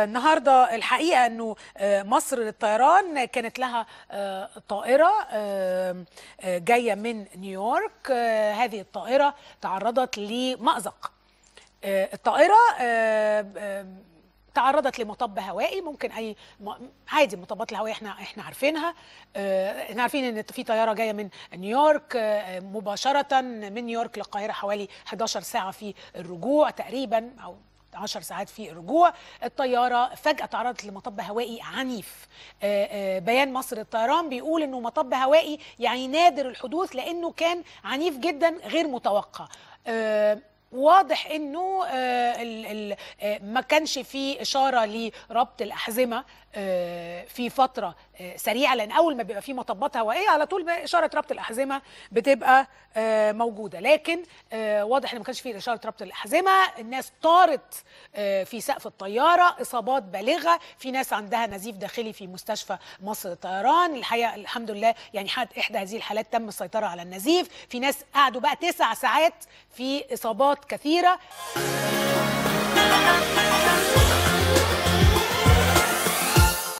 آه، النهارده الحقيقه انه آه، مصر للطيران كانت لها آه، طائره آه، آه، جايه من نيويورك آه، هذه الطائره تعرضت لمأزق آه، الطائره آه، آه، تعرضت لمطب هوائي ممكن اي م- عادي المطبات الهوائيه احنا احنا عارفينها آه، احنا عارفين ان في طياره جايه من نيويورك آه، مباشره من نيويورك للقاهره حوالي 11 ساعه في الرجوع تقريبا او 10 ساعات في الرجوع الطياره فجاه تعرضت لمطب هوائي عنيف آه، آه، بيان مصر للطيران بيقول انه مطب هوائي يعني نادر الحدوث لانه كان عنيف جدا غير متوقع آه، واضح انه آه، ال- ال- آه، ما كانش في اشاره لربط الاحزمه آه، في فتره آه، سريعه لان اول ما بيبقى في مطبات هوائيه على طول بقى اشاره ربط الاحزمه بتبقى آه، موجوده لكن آه، واضح ان ما كانش في اشاره ربط الاحزمه الناس طارت آه، في سقف الطياره اصابات بالغه في ناس عندها نزيف داخلي في مستشفى مصر للطيران الحقيقه الحمد لله يعني حد احدى هذه الحالات تم السيطره على النزيف في ناس قعدوا بقى تسع ساعات في اصابات كثيره